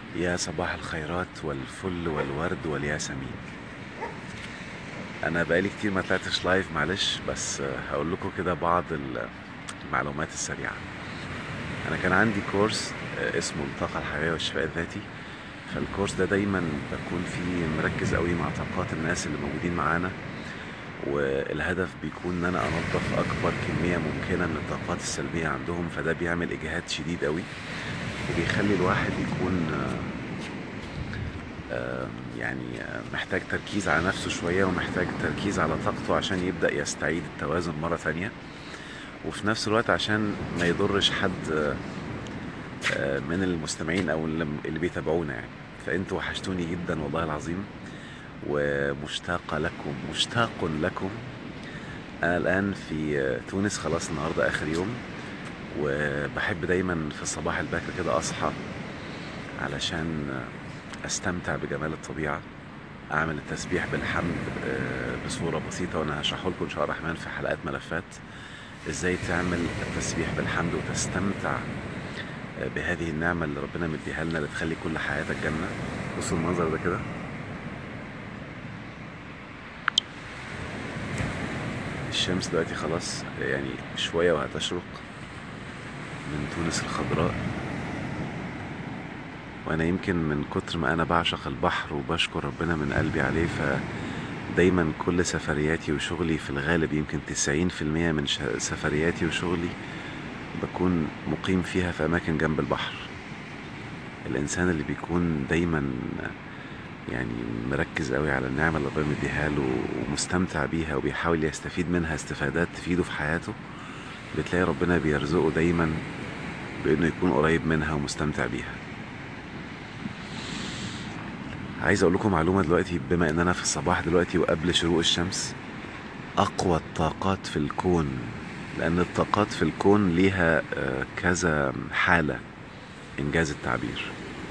يا صباح الخيرات والفل والورد والياسمين انا بقالي كتير ما طلعتش لايف معلش بس هقول لكم كده بعض المعلومات السريعه انا كان عندي كورس اسمه الطاقه الحيويه والشفاء الذاتي فالكورس ده دايما بكون فيه مركز قوي مع طاقات الناس اللي موجودين معانا والهدف بيكون ان انا انظف اكبر كميه ممكنه من الطاقات السلبيه عندهم فده بيعمل اجهاد شديد قوي وبيخلي الواحد يكون يعني محتاج تركيز على نفسه شوية ومحتاج تركيز على طاقته عشان يبدأ يستعيد التوازن مرة تانية وفي نفس الوقت عشان ما يضرش حد من المستمعين أو اللي بيتابعونا يعني فأنتوا وحشتوني جدا والله العظيم ومشتاق لكم مشتاق لكم أنا الآن في تونس خلاص النهاردة آخر يوم وبحب دايما في الصباح الباكر كده اصحى علشان استمتع بجمال الطبيعه اعمل التسبيح بالحمد بصوره بسيطه وانا هشرحه لكم ان شاء الله الرحمن في حلقات ملفات ازاي تعمل التسبيح بالحمد وتستمتع بهذه النعمه اللي ربنا مديها لنا اللي تخلي كل حياتك جنه بصوا المنظر ده كده الشمس دلوقتي خلاص يعني شويه وهتشرق من تونس الخضراء وانا يمكن من كتر ما انا بعشق البحر وبشكر ربنا من قلبي عليه فدايما كل سفرياتي وشغلي في الغالب يمكن تسعين في المية من سفرياتي وشغلي بكون مقيم فيها في اماكن جنب البحر الانسان اللي بيكون دايما يعني مركز قوي على النعمة اللي ربنا مديها له ومستمتع بيها وبيحاول يستفيد منها استفادات تفيده في حياته بتلاقي ربنا بيرزقه دايما بانه يكون قريب منها ومستمتع بيها عايز اقول لكم معلومه دلوقتي بما ان انا في الصباح دلوقتي وقبل شروق الشمس اقوى الطاقات في الكون لان الطاقات في الكون ليها كذا حاله انجاز التعبير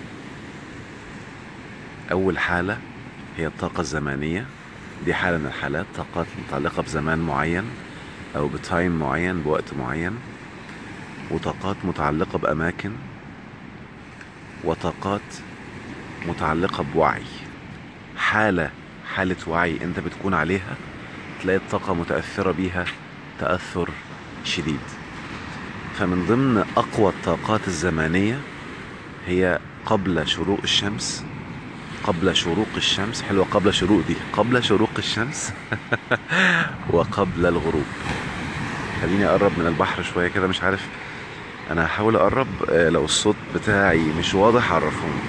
اول حاله هي الطاقه الزمانيه دي حاله من الحالات طاقات متعلقه بزمان معين او بتايم معين بوقت معين وطاقات متعلقة بأماكن وطاقات متعلقة بوعي حالة حالة وعي انت بتكون عليها تلاقي الطاقة متأثرة بيها تأثر شديد فمن ضمن أقوى الطاقات الزمانية هي قبل شروق الشمس قبل شروق الشمس حلوة قبل شروق دي قبل شروق الشمس وقبل الغروب خليني اقرب من البحر شوية كده مش عارف انا هحاول اقرب لو الصوت بتاعي مش واضح عرفوني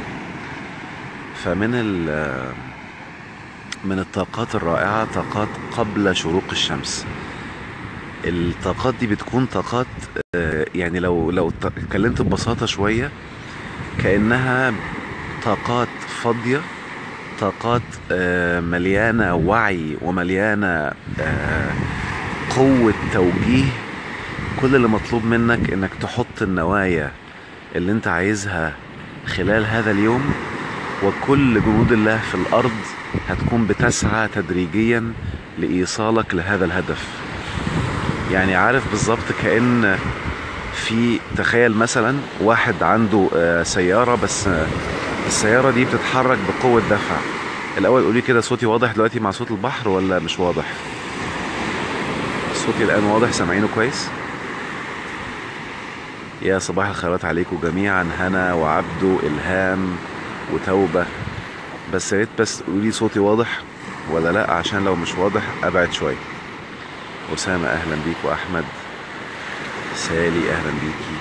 فمن ال من الطاقات الرائعة طاقات قبل شروق الشمس الطاقات دي بتكون طاقات يعني لو لو اتكلمت ببساطة شوية كأنها طاقات فاضية طاقات مليانة وعي ومليانة قوة توجيه كل اللي مطلوب منك انك تحط النوايا اللي انت عايزها خلال هذا اليوم وكل جنود الله في الارض هتكون بتسعى تدريجيا لايصالك لهذا الهدف يعني عارف بالظبط كأن في تخيل مثلا واحد عنده سيارة بس السيارة دي بتتحرك بقوة دفع الأول قولي كده صوتي واضح دلوقتي مع صوت البحر ولا مش واضح صوتي الآن واضح سامعينه كويس يا صباح الخيرات عليكم جميعا هنا وعبده إلهام وتوبة بس يا ريت بس قولي صوتي واضح ولا لا عشان لو مش واضح أبعد شوية أسامة أهلا بيك وأحمد سالي أهلا بيكي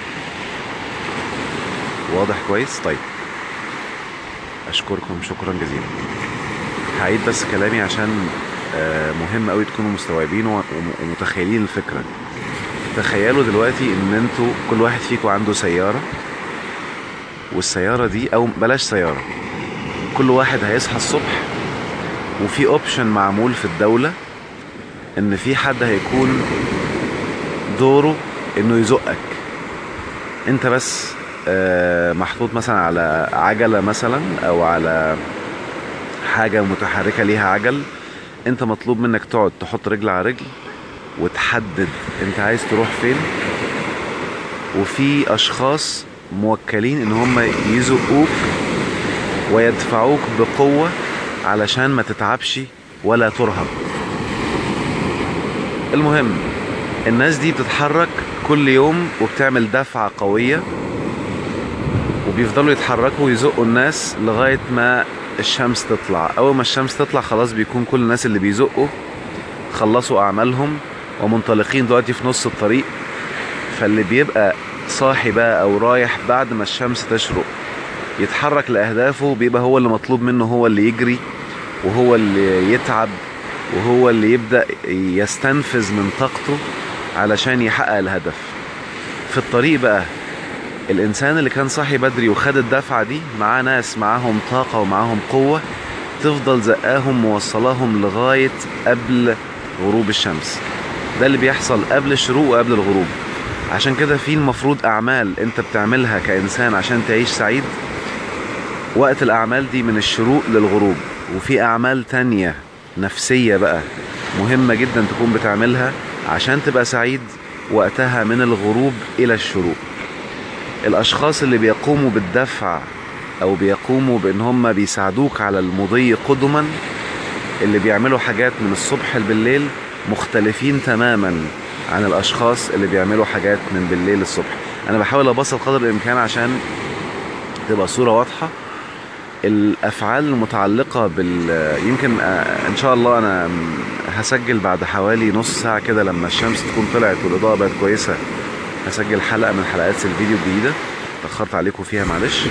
واضح كويس طيب أشكركم شكرا جزيلا هعيد بس كلامي عشان مهم قوي تكونوا مستوعبين ومتخيلين الفكره تخيلوا دلوقتي ان انتوا كل واحد فيكم عنده سياره والسياره دي او بلاش سياره كل واحد هيصحى الصبح وفي اوبشن معمول في الدوله ان في حد هيكون دوره انه يزقك انت بس محطوط مثلا على عجله مثلا او على حاجه متحركه ليها عجل انت مطلوب منك تقعد تحط رجل على رجل وتحدد انت عايز تروح فين وفي اشخاص موكلين ان هم يزقوك ويدفعوك بقوة علشان ما تتعبش ولا ترهق المهم الناس دي بتتحرك كل يوم وبتعمل دفعة قوية وبيفضلوا يتحركوا ويزقوا الناس لغاية ما الشمس تطلع أول ما الشمس تطلع خلاص بيكون كل الناس اللي بيزقوا خلصوا أعمالهم ومنطلقين دلوقتي في نص الطريق فاللي بيبقى صاحي بقى أو رايح بعد ما الشمس تشرق يتحرك لأهدافه بيبقى هو اللي مطلوب منه هو اللي يجري وهو اللي يتعب وهو اللي يبدأ يستنفذ من طاقته علشان يحقق الهدف في الطريق بقى الإنسان اللي كان صاحي بدري وخد الدفعة دي معاه ناس معاهم طاقة ومعاهم قوة تفضل زقاهم موصلاهم لغاية قبل غروب الشمس ده اللي بيحصل قبل الشروق وقبل الغروب عشان كده في المفروض أعمال أنت بتعملها كإنسان عشان تعيش سعيد وقت الأعمال دي من الشروق للغروب وفي أعمال تانية نفسية بقى مهمة جدا تكون بتعملها عشان تبقى سعيد وقتها من الغروب إلى الشروق الأشخاص اللي بيقوموا بالدفع أو بيقوموا بإن هم بيساعدوك على المضي قدما اللي بيعملوا حاجات من الصبح بالليل مختلفين تماما عن الأشخاص اللي بيعملوا حاجات من بالليل الصبح أنا بحاول أبسط قدر الإمكان عشان تبقى صورة واضحة الافعال المتعلقه بال يمكن آه، ان شاء الله انا هسجل بعد حوالي نص ساعه كده لما الشمس تكون طلعت والاضاءه بقت كويسه هسجل حلقه من حلقات الفيديو الجديده اتاخرت عليكم فيها معلش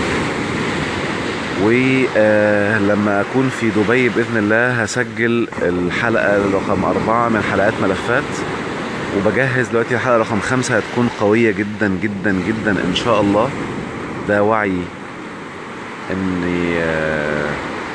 ولما اكون في دبي باذن الله هسجل الحلقه رقم أربعة من حلقات ملفات وبجهز دلوقتي الحلقه رقم خمسة هتكون قويه جدا جدا جدا ان شاء الله ده وعي اني آه،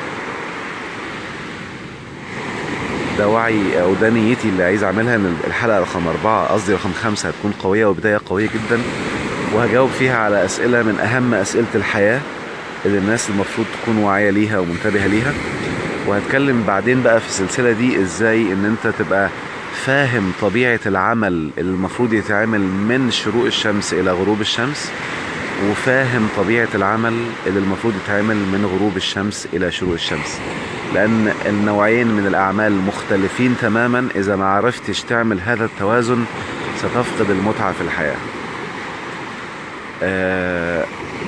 ده وعي او ده نيتي اللي عايز اعملها ان الحلقه رقم اربعه قصدي رقم خمسه هتكون قويه وبدايه قويه جدا وهجاوب فيها على اسئله من اهم اسئله الحياه اللي الناس المفروض تكون واعيه ليها ومنتبهه ليها وهتكلم بعدين بقى في السلسله دي ازاي ان انت تبقى فاهم طبيعه العمل اللي المفروض يتعمل من شروق الشمس الى غروب الشمس وفاهم طبيعة العمل اللي المفروض يتعمل من غروب الشمس إلى شروق الشمس لأن النوعين من الأعمال مختلفين تماما إذا ما عرفتش تعمل هذا التوازن ستفقد المتعة في الحياة آه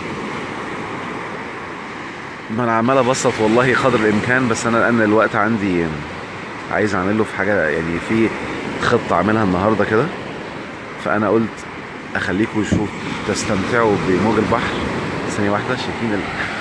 ما أنا عمال أبسط والله قدر الإمكان بس أنا لأن الوقت عندي عايز أعمله في حاجة يعني في خطة أعملها النهاردة كده فأنا قلت اخليكم شوف تستمتعوا بموج البحر ثانية واحدة شايفين ال...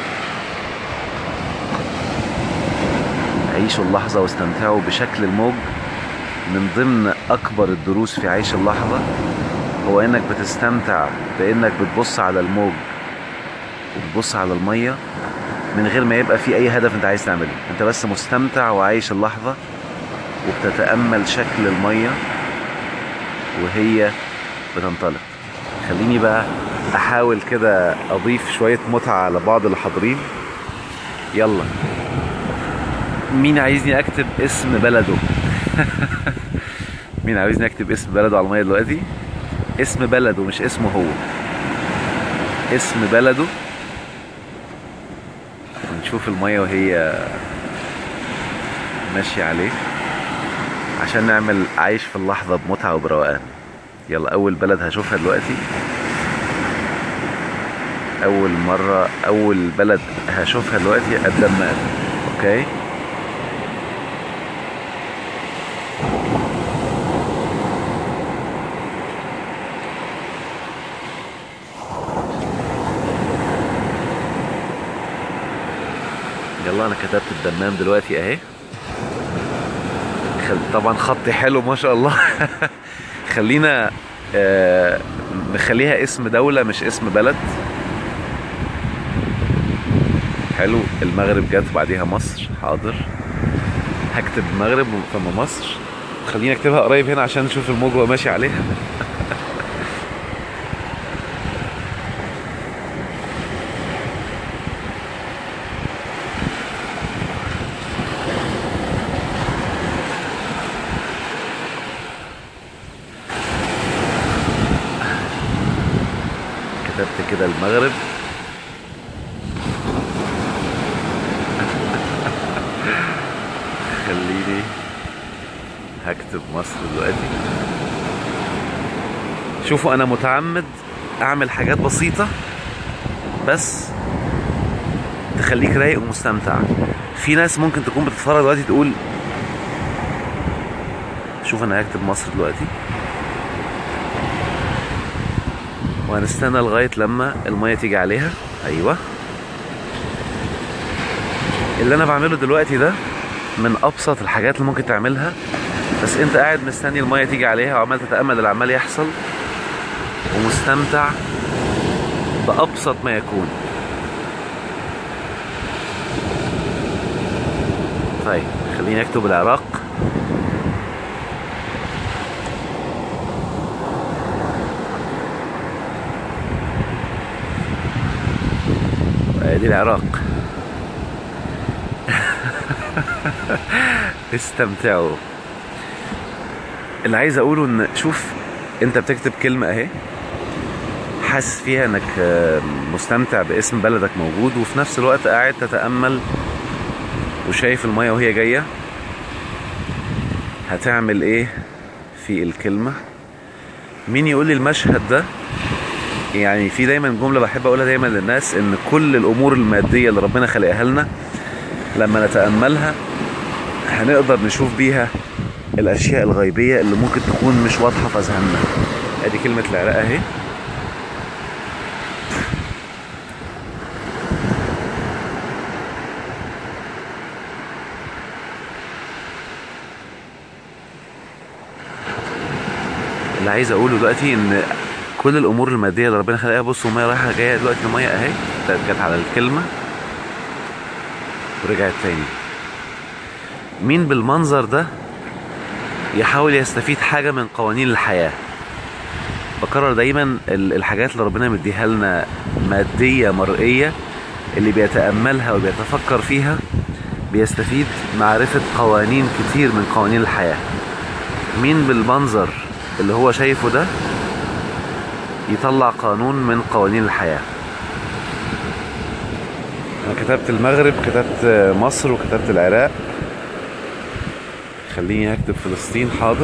عيشوا اللحظة واستمتعوا بشكل الموج من ضمن أكبر الدروس في عيش اللحظة هو إنك بتستمتع بإنك بتبص على الموج وبتبص على المية من غير ما يبقى في أي هدف أنت عايز تعمله أنت بس مستمتع وعايش اللحظة وبتتأمل شكل المية وهي بتنطلق خليني بقى احاول كده اضيف شوية متعة على بعض اللي حاضرين يلا مين عايزني اكتب اسم بلده مين عايزني اكتب اسم بلده على المية دلوقتي اسم بلده مش اسمه هو اسم بلده ونشوف المية وهي ماشية عليه عشان نعمل عيش في اللحظة بمتعة وبروقان يلا اول بلد هشوفها دلوقتي اول مرة اول بلد هشوفها دلوقتي الدمام اوكي يلا انا كتبت الدمام دلوقتي اهي خل- طبعا خطي حلو ما شاء الله خلينا آه، نخليها اسم دولة مش اسم بلد حلو المغرب جت بعديها مصر حاضر هكتب المغرب ثم مصر خليني اكتبها قريب هنا عشان نشوف الموج وهو ماشي عليها كتبت كده المغرب خليني هكتب مصر دلوقتي شوفوا انا متعمد اعمل حاجات بسيطة بس تخليك رايق ومستمتع في ناس ممكن تكون بتتفرج دلوقتي تقول شوف انا هكتب مصر دلوقتي وهنستنى لغاية لما المية تيجي عليها ايوه اللي انا بعمله دلوقتي ده من ابسط الحاجات اللي ممكن تعملها بس انت قاعد مستني المية تيجي عليها وعمال تتأمل اللي عمال يحصل ومستمتع بأبسط ما يكون طيب خليني اكتب العراق ادي العراق استمتعوا اللي عايز اقوله ان شوف انت بتكتب كلمة اهي حاسس فيها انك آه، مستمتع باسم بلدك موجود وفي نفس الوقت قاعد تتأمل وشايف المية وهي جاية هتعمل ايه في الكلمة مين يقول لي المشهد ده يعني في دايما جملة بحب اقولها دايما للناس ان كل الامور المادية اللي ربنا خلقها لنا لما نتأملها هنقدر نشوف بيها الاشياء الغيبية اللي ممكن تكون مش واضحة في اذهاننا ادي كلمة العراق اهي اللي عايز اقوله دلوقتي ان كل الامور الماديه اللي ربنا خلقها بصوا الميه رايحه جايه دلوقتي الميه اهي جت على الكلمه ورجعت تاني مين بالمنظر ده يحاول يستفيد حاجه من قوانين الحياه بكرر دايما ال- الحاجات اللي ربنا مديها لنا ماديه مرئيه اللي بيتاملها وبيتفكر فيها بيستفيد معرفه قوانين كتير من قوانين الحياه مين بالمنظر اللي هو شايفه ده يطلع قانون من قوانين الحياة أنا كتبت المغرب كتبت مصر وكتبت العراق خليني هكتب فلسطين حاضر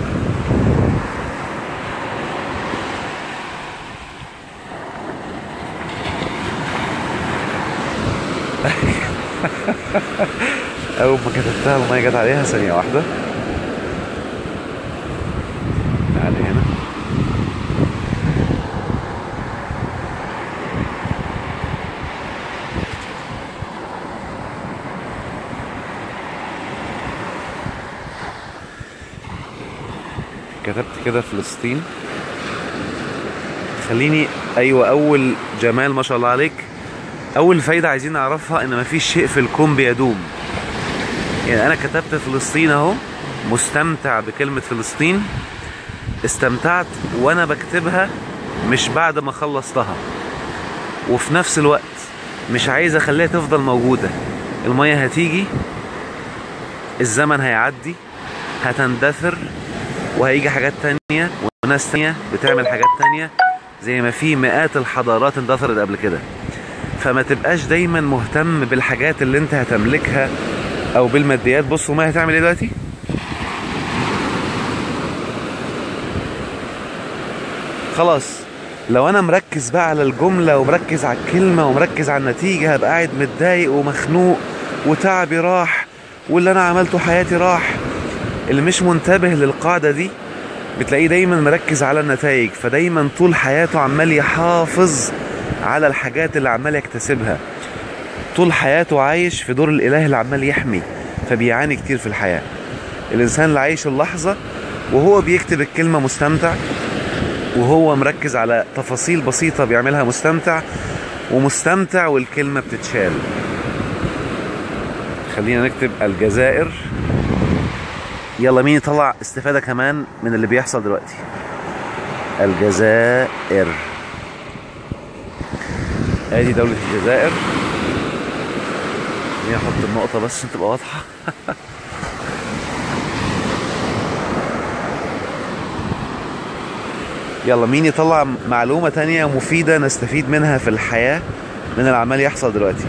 أول ما كتبتها المية جت عليها ثانية واحدة تعالي هنا كتبت كده فلسطين خليني ايوه اول جمال ما شاء الله عليك اول فايده عايزين نعرفها ان مفيش شيء في الكون بيدوم يعني انا كتبت فلسطين اهو مستمتع بكلمه فلسطين استمتعت وانا بكتبها مش بعد ما خلصتها وفي نفس الوقت مش عايز اخليها تفضل موجوده الميه هتيجي الزمن هيعدي هتندثر وهيجي حاجات تانية وناس تانية بتعمل حاجات تانية زي ما في مئات الحضارات اندثرت قبل كده فما تبقاش دايما مهتم بالحاجات اللي انت هتملكها او بالماديات بصوا ما هتعمل ايه دلوقتي خلاص لو انا مركز بقى على الجملة ومركز على الكلمة ومركز على النتيجة هبقى قاعد متضايق ومخنوق وتعبي راح واللي انا عملته حياتي راح اللي مش منتبه للقاعدة دي بتلاقيه دايما مركز على النتائج فدايما طول حياته عمال يحافظ على الحاجات اللي عمال يكتسبها طول حياته عايش في دور الاله اللي عمال يحمي فبيعاني كتير في الحياة الانسان اللي عايش اللحظة وهو بيكتب الكلمة مستمتع وهو مركز على تفاصيل بسيطة بيعملها مستمتع ومستمتع والكلمة بتتشال خلينا نكتب الجزائر يلا مين يطلع استفادة كمان من اللي بيحصل دلوقتي الجزائر ادي دولة الجزائر خليني احط النقطة بس عشان تبقى واضحة يلا مين يطلع معلومة تانية مفيدة نستفيد منها في الحياة من العمال يحصل دلوقتي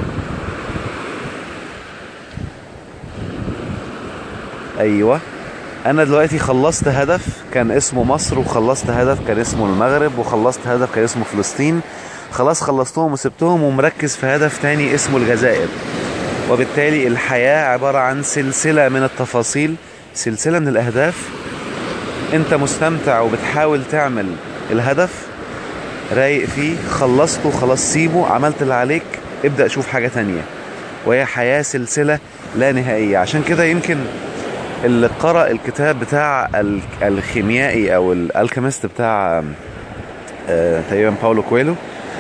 ايوه انا دلوقتي خلصت هدف كان اسمه مصر وخلصت هدف كان اسمه المغرب وخلصت هدف كان اسمه فلسطين خلاص خلصتهم وسبتهم ومركز في هدف تاني اسمه الجزائر وبالتالي الحياة عبارة عن سلسلة من التفاصيل سلسلة من الأهداف أنت مستمتع وبتحاول تعمل الهدف رايق فيه خلصته خلاص سيبه عملت اللي عليك ابدأ شوف حاجة تانية وهي حياة سلسلة لا نهائية عشان كده يمكن اللي قرأ الكتاب بتاع الخيميائي أو الالكيمست بتاع آه، تقريبا باولو كويلو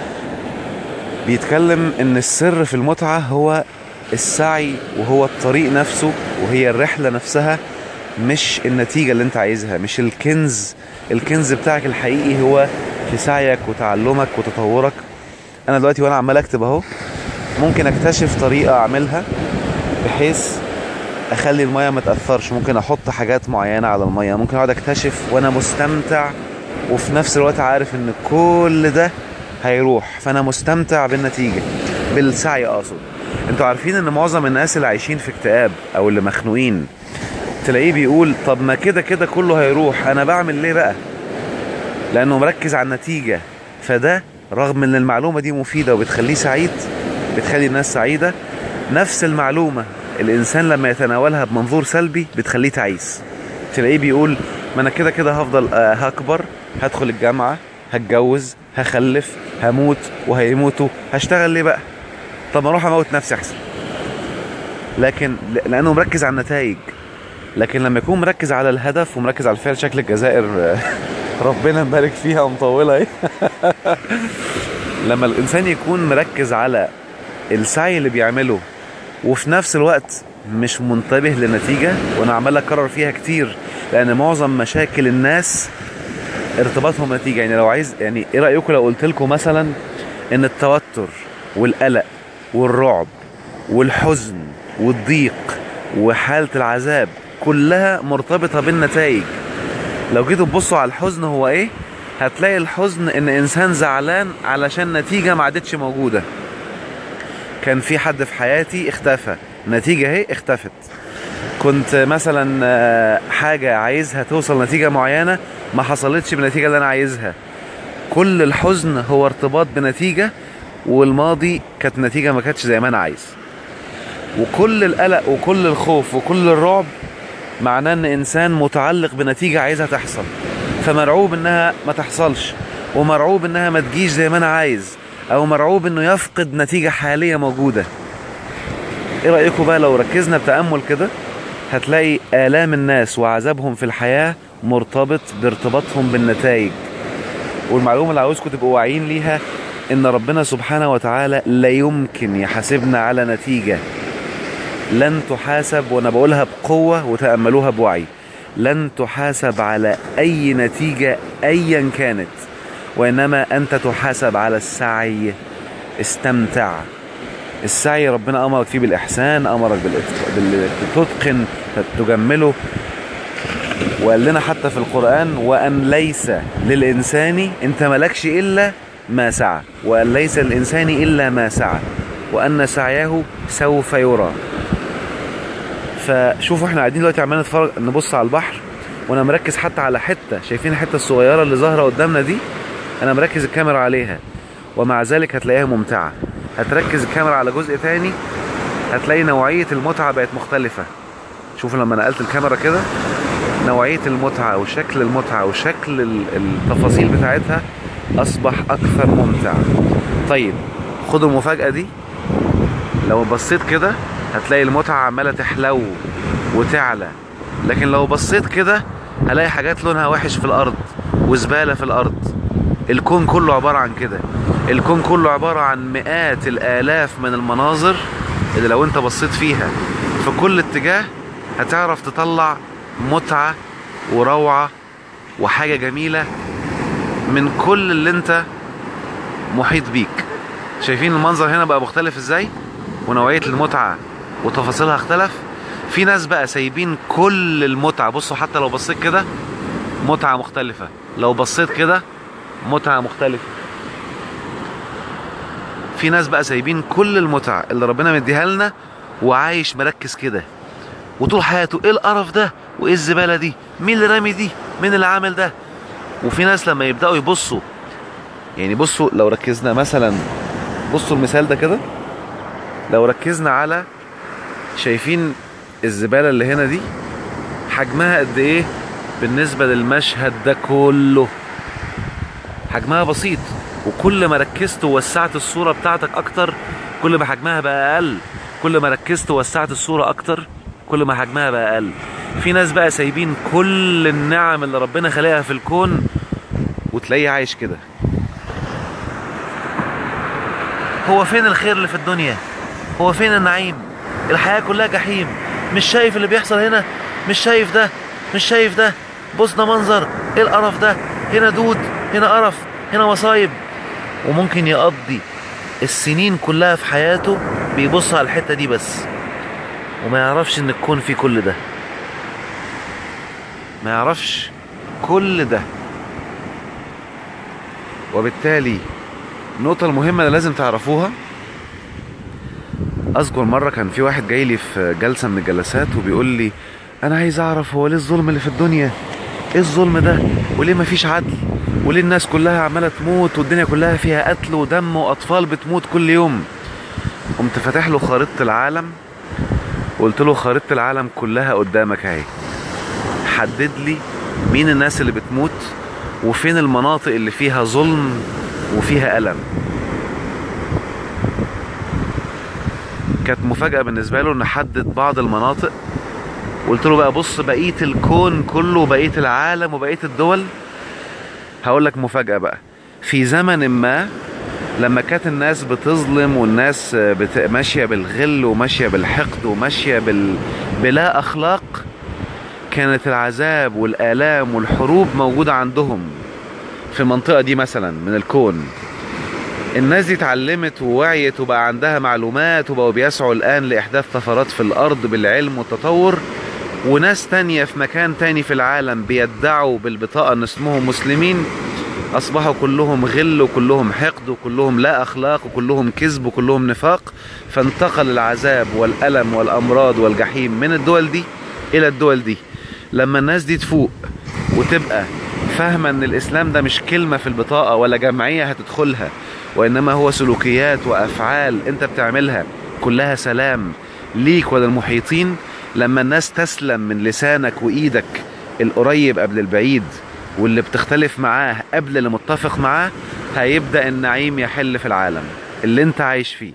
بيتكلم ان السر في المتعة هو السعي وهو الطريق نفسه وهي الرحلة نفسها مش النتيجة اللي انت عايزها مش الكنز الكنز بتاعك الحقيقي هو في سعيك وتعلمك وتطورك انا دلوقتي وانا عمال اكتب اهو ممكن اكتشف طريقة اعملها بحيث اخلي المية ما تأثرش ممكن احط حاجات معينة على المية ممكن اقعد اكتشف وانا مستمتع وفي نفس الوقت عارف ان كل ده هيروح فانا مستمتع بالنتيجة بالسعي اقصد انتوا عارفين ان معظم الناس اللي عايشين في اكتئاب او اللي مخنوقين تلاقيه بيقول طب ما كده كده كله هيروح انا بعمل ليه بقى لانه مركز على النتيجة فده رغم ان المعلومة دي مفيدة وبتخليه سعيد بتخلي الناس سعيدة نفس المعلومة الانسان لما يتناولها بمنظور سلبي بتخليه تعيس تلاقيه بيقول ما انا كده كده هفضل آه، هكبر هدخل الجامعة هتجوز هخلف هموت وهيموتوا هشتغل ليه بقى طب اروح اموت نفسي احسن لكن لانه مركز على النتائج لكن لما يكون مركز على الهدف ومركز على الفعل شكل الجزائر ربنا مبارك فيها ومطولة ايه لما الانسان يكون مركز على السعي اللي بيعمله وفي نفس الوقت مش منتبه للنتيجة وانا عمال اكرر فيها كتير لان معظم مشاكل الناس ارتباطهم نتيجة يعني لو عايز يعني ايه رأيكم لو قلت لكم مثلا ان التوتر والقلق والرعب والحزن والضيق وحالة العذاب كلها مرتبطة بالنتائج لو جيتوا تبصوا على الحزن هو ايه هتلاقي الحزن ان انسان زعلان علشان نتيجة ما عادتش موجودة كان في حد في حياتي اختفى نتيجة اهي اختفت كنت مثلا آه، حاجة عايزها توصل نتيجة معينة ما حصلتش بالنتيجة اللي انا عايزها كل الحزن هو ارتباط بنتيجة والماضي كانت نتيجة ما كانتش زي ما انا عايز وكل القلق وكل الخوف وكل الرعب معناه ان انسان متعلق بنتيجة عايزها تحصل فمرعوب انها ما تحصلش ومرعوب انها ما تجيش زي ما انا عايز او مرعوب انه يفقد نتيجة حالية موجودة ايه رأيكم بقى لو ركزنا بتأمل كده هتلاقي آلام الناس وعذابهم في الحياة مرتبط بارتباطهم بالنتائج والمعلومة اللي عاوزكم تبقوا واعيين ليها ان ربنا سبحانه وتعالى لا يمكن يحاسبنا على نتيجة لن تحاسب وانا بقولها بقوة وتأملوها بوعي لن تحاسب على اي نتيجة ايا كانت وانما انت تحاسب على السعي استمتع السعي ربنا امرك فيه بالاحسان امرك بالتتقن تجمله وقال لنا حتى في القرآن وأن ليس للإنسان أنت ملكش إلا ما سعى وأن ليس للإنسان إلا ما سعى وأن سعيه سوف يرى فشوفوا احنا قاعدين دلوقتي عمالين نتفرج نبص على البحر وانا مركز حتى على حته شايفين الحته الصغيره اللي ظاهره قدامنا دي انا مركز الكاميرا عليها ومع ذلك هتلاقيها ممتعه هتركز الكاميرا على جزء تاني هتلاقي نوعيه المتعه بقت مختلفه شوفوا لما نقلت الكاميرا كده نوعيه المتعه وشكل المتعه وشكل التفاصيل بتاعتها اصبح اكثر ممتع طيب خدوا المفاجاه دي لو بصيت كده هتلاقي المتعه عماله تحلو وتعلى لكن لو بصيت كده هلاقي حاجات لونها وحش في الارض وزباله في الارض الكون كله عباره عن كده الكون كله عباره عن مئات الالاف من المناظر اللي لو انت بصيت فيها في كل اتجاه هتعرف تطلع متعه وروعه وحاجه جميله من كل اللي انت محيط بيك شايفين المنظر هنا بقى مختلف ازاي ونوعيه المتعه وتفاصيلها اختلف في ناس بقى سايبين كل المتعه بصوا حتى لو بصيت كده متعة مختلفة لو بصيت كده متعة مختلفة في ناس بقى سايبين كل المتعة اللي ربنا مديها لنا وعايش مركز كده وطول حياته ايه القرف ده وايه الزبالة دي مين اللي رامي دي مين اللي عامل ده وفي ناس لما يبدأوا يبصوا يعني بصوا لو ركزنا مثلا بصوا المثال ده كده لو ركزنا على شايفين الزبالة اللي هنا دي حجمها قد ايه بالنسبة للمشهد ده كله حجمها بسيط وكل ما ركزت ووسعت الصورة بتاعتك اكتر كل ما حجمها بقى اقل كل ما ركزت ووسعت الصورة اكتر كل ما حجمها بقى اقل في ناس بقى سايبين كل النعم اللي ربنا خلقها في الكون وتلاقيه عايش كده هو فين الخير اللي في الدنيا هو فين النعيم الحياة كلها جحيم مش شايف اللي بيحصل هنا مش شايف ده مش شايف ده بصنا منظر ايه القرف ده هنا دود هنا قرف هنا مصايب وممكن يقضي السنين كلها في حياته بيبص على الحتة دي بس وما يعرفش ان الكون فيه كل ده ما يعرفش كل ده وبالتالي النقطة المهمة اللي لازم تعرفوها أذكر مرة كان في واحد جاي لي في جلسة من الجلسات وبيقول لي أنا عايز أعرف هو ليه الظلم اللي في الدنيا؟ إيه الظلم ده؟ وليه مفيش عدل؟ وليه الناس كلها عمالة تموت والدنيا كلها فيها قتل ودم وأطفال بتموت كل يوم؟ قمت فاتح له خريطة العالم وقلت له خريطة العالم كلها قدامك أهي حدد لي مين الناس اللي بتموت وفين المناطق اللي فيها ظلم وفيها ألم كانت مفاجأة بالنسبة له نحدد بعض المناطق قلت له بقى بص بقية الكون كله وبقية العالم وبقية الدول هقول لك مفاجأة بقى في زمن ما لما كانت الناس بتظلم والناس بت... ماشية بالغل وماشية بالحقد وماشية بال... بلا أخلاق كانت العذاب والآلام والحروب موجودة عندهم في المنطقة دي مثلا من الكون الناس دي اتعلمت ووعيت وبقى عندها معلومات وبقوا بيسعوا الآن لإحداث طفرات في الأرض بالعلم والتطور وناس تانية في مكان تاني في العالم بيدعوا بالبطاقة ان اسمهم مسلمين أصبحوا كلهم غل وكلهم حقد وكلهم لا أخلاق وكلهم كذب وكلهم نفاق فانتقل العذاب والألم والأمراض والجحيم من الدول دي إلى الدول دي لما الناس دي تفوق وتبقى فاهمة ان الاسلام ده مش كلمة في البطاقة ولا جمعية هتدخلها وانما هو سلوكيات وافعال انت بتعملها كلها سلام ليك وللمحيطين لما الناس تسلم من لسانك وايدك القريب قبل البعيد واللي بتختلف معاه قبل اللي متفق معاه هيبدأ النعيم يحل في العالم اللي انت عايش فيه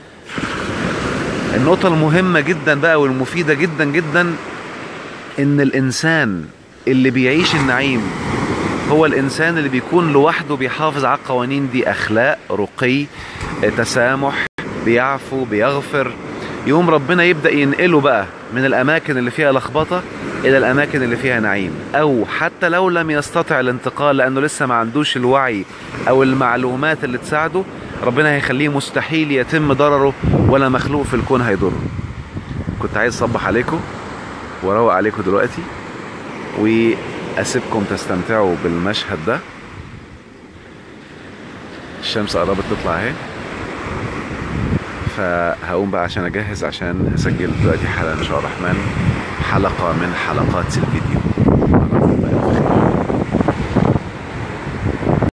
النقطة المهمة جدا بقى والمفيدة جدا جدا ان الانسان اللي بيعيش النعيم هو الانسان اللي بيكون لوحده بيحافظ على القوانين دي اخلاق رقي تسامح بيعفو بيغفر يوم ربنا يبدا ينقله بقى من الاماكن اللي فيها لخبطه الى الاماكن اللي فيها نعيم او حتى لو لم يستطع الانتقال لانه لسه ما عندوش الوعي او المعلومات اللي تساعده ربنا هيخليه مستحيل يتم ضرره ولا مخلوق في الكون هيضره كنت عايز اصبح عليكم واروق عليكم دلوقتي واسيبكم تستمتعوا بالمشهد ده الشمس قربت تطلع اهي فهقوم بقى عشان اجهز عشان هسجل دلوقتي حلقه ان شاء الله الرحمن حلقه من حلقات الفيديو